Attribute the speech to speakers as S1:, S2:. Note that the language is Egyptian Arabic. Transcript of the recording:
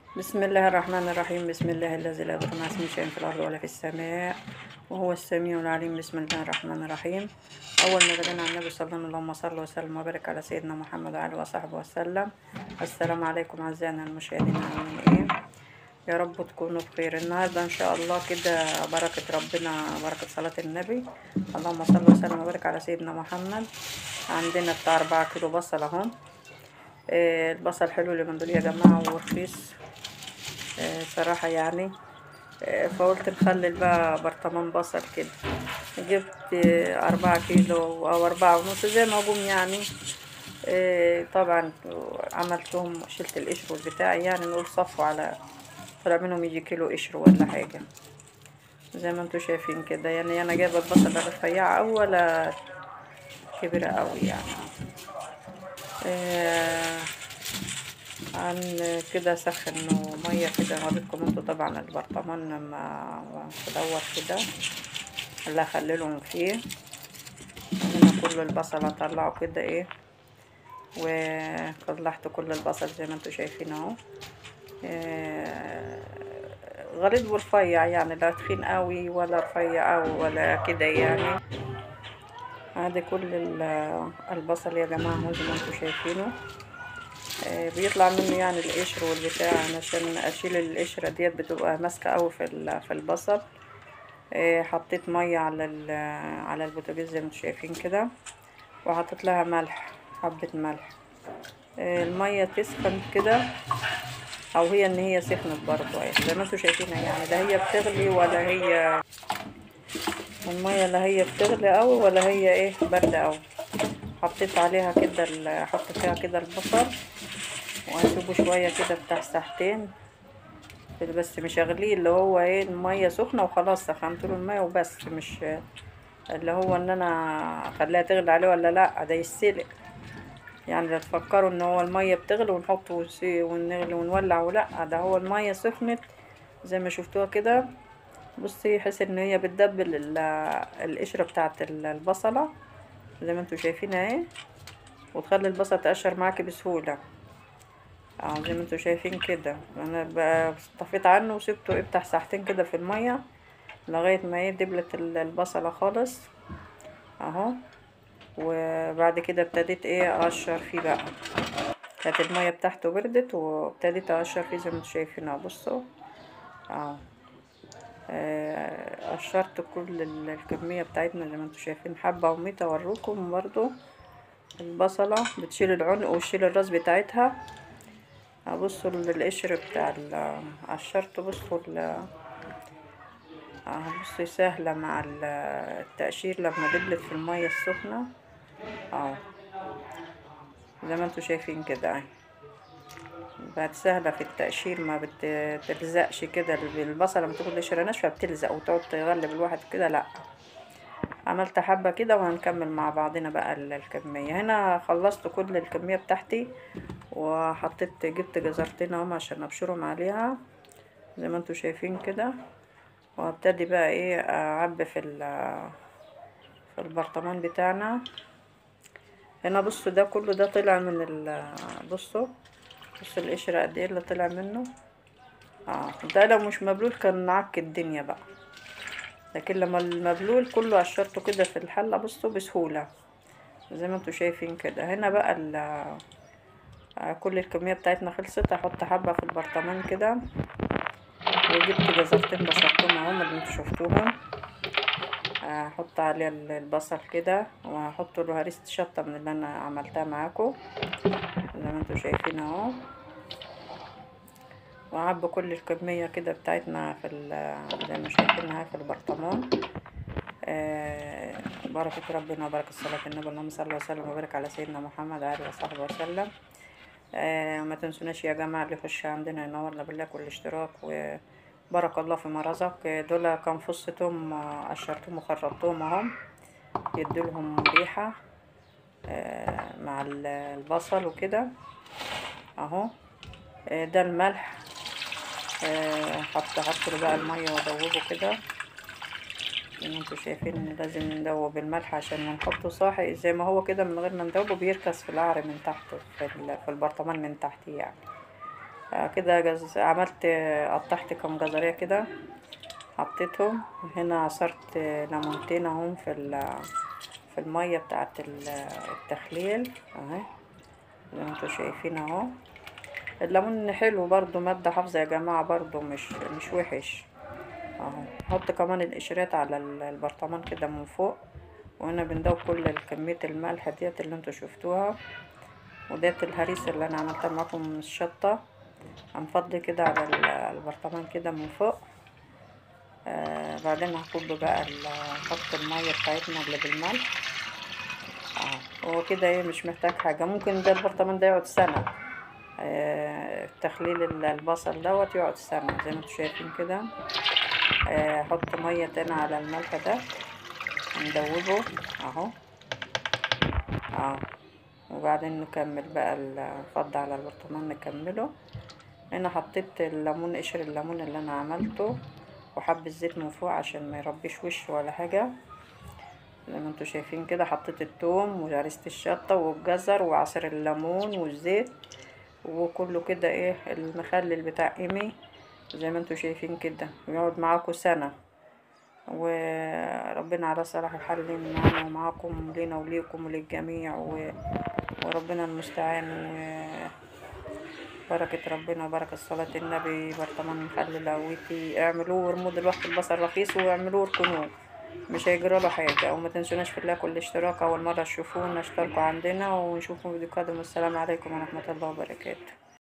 S1: بسم الله الرحمن الرحيم بسم الله الذي لا يضر مع اسمه شيء في الأرض ولا في السماء وهو السميع العليم بسم الله الرحمن الرحيم أول ما بدأنا على النبي صلى الله عليه وسلم اللهم صل وسلم وبارك على سيدنا محمد وعلى آله وصحبه وسلم السلام عليكم أعزائنا المشاهدين عاملين إيه يا رب تكونوا بخير النهاردة إن شاء الله كده بركة ربنا بركة صلاة النبي اللهم صل وسلم وبارك على سيدنا محمد عندنا بتاع أربعة كيلو بصل أهو آه، البصل حلو اللي من دول يا جماعة ورخيص آه، صراحة يعني آه، فقلت نخلل بقى برطمان بصل كده جبت آه، أربعة كيلو أو أربعة ونص زي ما أقوم يعني آه، طبعا عملتهم شلت القشر والبتاع يعني نقول صفوا على طلع منهم يجي كيلو قشر ولا حاجة زي ما انتوا شايفين كده يعني أنا جايبة البصل لا رفيعة أوي ولا كبيرة أوي يعني آه، عن كده سخنوا مية كده وريتكم انتوا طبعا البرطمان لما تدور كده اللي اخللهم فيه هنا كل البصل اطلعه كده ايه وطلعت كل البصل زي ما انتوا شايفين اهو آه، غليظ ورفيع يعني لا تخين قوي ولا رفيع قوي ولا كده يعني ادي كل ال- البصل يا جماعه اهو زي ما انتوا شايفينه آه، بيطلع منه يعني القشر والبتاع عشان اشيل القشره ديت بتبقى ماسكه قوي في ال- في البصل آه، حطيت ميه على ال- على البوتاجاز زي ما انتوا شايفين كده وحطيت لها ملح حبه ملح آه، الميه تسخن كده او هي ان هي سخنت برضه يعني زي ما انتوا شايفينها يعني لا هي بتغلي ولا هي المية لا هي بتغلي قوي ولا هي ايه باردة قوي حطيت عليها كده ال- احط فيها كده البصل وهسيبه شوية كده بتاع ساعتين بس مش اغليه اللي هو ايه المية سخنة وخلاص سخنت له المية وبس مش اللي هو ان انا اخليها تغلي عليه ولا لا ده يتسلق يعني لا تفكروا ان هو المية بتغلي ونحطه ونسي- ونغلي ونولع ولا ده هو المية سخنت زي ما شفتوها كده بصي يحس ان هي بتدبل ال- القشرة بتاعت ال- البصلة زي ما انتوا شايفين اهي وتخلي البصل تقشر معاكي بسهولة اه زي ما انتوا شايفين كده انا ب- طفيت عنه وسبته ايه بتاع ساعتين كده في المية لغاية ما ايه دبلت ال- البصلة خالص اهو وبعد كده ابتديت ايه اقشر فيه بقى كانت المية بتاعته بردت وابتديت اقشر فيه زي ما انتوا شايفين اهو بصوا اهو آه، قشرت كل ال- الكمية بتاعتنا زي ما انتوا شايفين حبة وميت اوريكم برضو البصلة بتشيل العنق وتشيل الراس بتاعتها بصوا القشر بتاع ال- قشرت بصوا ال- اه بصوا سهلة مع ال- التقشير لما دبلت في المية السخنة اه زي ما انتوا شايفين كده اهي بقت سهلة في التقشير ما بتلزقش كده البصلة لما تاكل قشرة ناشفة بتلزق وتقعد تغلب الواحد كده لأ عملت حبة كده وهنكمل مع بعضنا بقى ال- الكمية هنا خلصت كل الكمية بتاعتي وحطيت جبت جزرتين اهم عشان ابشرهم عليها زي ما انتوا شايفين كده وهبتدي بقى ايه اعبي في ال- في البرطمان بتاعنا هنا بصوا ده كله ده طلع من ال بصوا بصوا القشرة قد ايه اللي طلع منه اه ده لو مش مبلول كان عك الدنيا بقى لكن لما المبلول كله قشرته كده في الحلة بصوا بسهولة زي ما انتوا شايفين كده هنا بقى ال آه، كل الكمية بتاعتنا خلصت هحط حبة في البرطمان كده وجبت جزرتين بشرتهم اهم اللي انتوا شفتوهم هحط عليه ال- البصل كده وهحط له هريسة شطة من اللي انا عملتها معاكم زي ما انتوا شايفين اهو وأعبي كل الكمية كده بتاعتنا في ال- زي ما شايفينها في البرطمان آه، بركة ربنا وبركة صلاة النبي اللهم صل وسلم وبارك على سيدنا محمد وآله وصحبه وسلم آه، ما تنسوناش يا جماعة اللي يخش عندنا ينورنا بالله كل اشتراك وبارك الله فيما رزق آه، دول كان فصتهم آه، قشرتهم وخرطتهم اهم يدولهم ريحة آه، مع ال- البصل وكده اهو آه، ده الملح آه، حط حط له بقى المية وادوبه كده زي ما انتوا شايفين لازم ندوب الملح عشان نحطه صاحي زي ما هو كده من غير ما ندوبه بيركز في القعر من تحت في, ال- في البرطمان من تحت يعني آه، كده جز... عملت قطعت كم جزرية كده حطيتهم هنا عصرت ليمونتين اهم في ال- في المية بتاعة ال- التخليل اهي زي ما انتوا شايفين اهو الليمون حلو برضو مادة حافظة يا جماعة برضو مش مش وحش اهو حط كمان القشرات على ال- البرطمان كده من فوق وهنا بندوب كل كمية الملح ديت اللي انتوا شفتوها وديت الهريسة اللي انا عملتها معاكم من الشطة هنفضي كده على ال- البرطمان كده من فوق آه بعدين هكب بقى ال- نحط المية بتاعتنا اللي بالملح اه هو كده ايه مش محتاج حاجة ممكن ده البرطمان ده يقعد سنة آه تخليل ال- البصل دوت يقعد سنة زي ما انتوا شايفين كده آه، احط مية تاني على الملح ده ندوبه اهو اه وبعدين نكمل بقى الفض على البرطمان نكمله هنا حطيت الليمون قشر الليمون اللي انا عملته وحب الزيت من فوق عشان ما يربيش وش ولا حاجة زي ما انتوا شايفين كده حطيت التوم وهرسة الشطة والجزر وعصير الليمون والزيت وكله كده ايه المخلل بتاع ايمي زي ما انتوا شايفين كده ويقعد معاكم سنة وربنا على صلاح الحال لينا معانا ومعاكم لينا وليكم وللجميع و... وربنا المستعان وبركة ربنا وبركة صلاة النبي برطمان مخلل قويتي اعملوه وارموا دلوقتي البصل رخيص واعملوه واركنوه مش هيجرى له حاجة وما تنسوناش في الله كل اشتراك أول مرة تشوفونا اشتركوا عندنا ونشوفكم فيديو قادم والسلام عليكم ورحمة الله وبركاته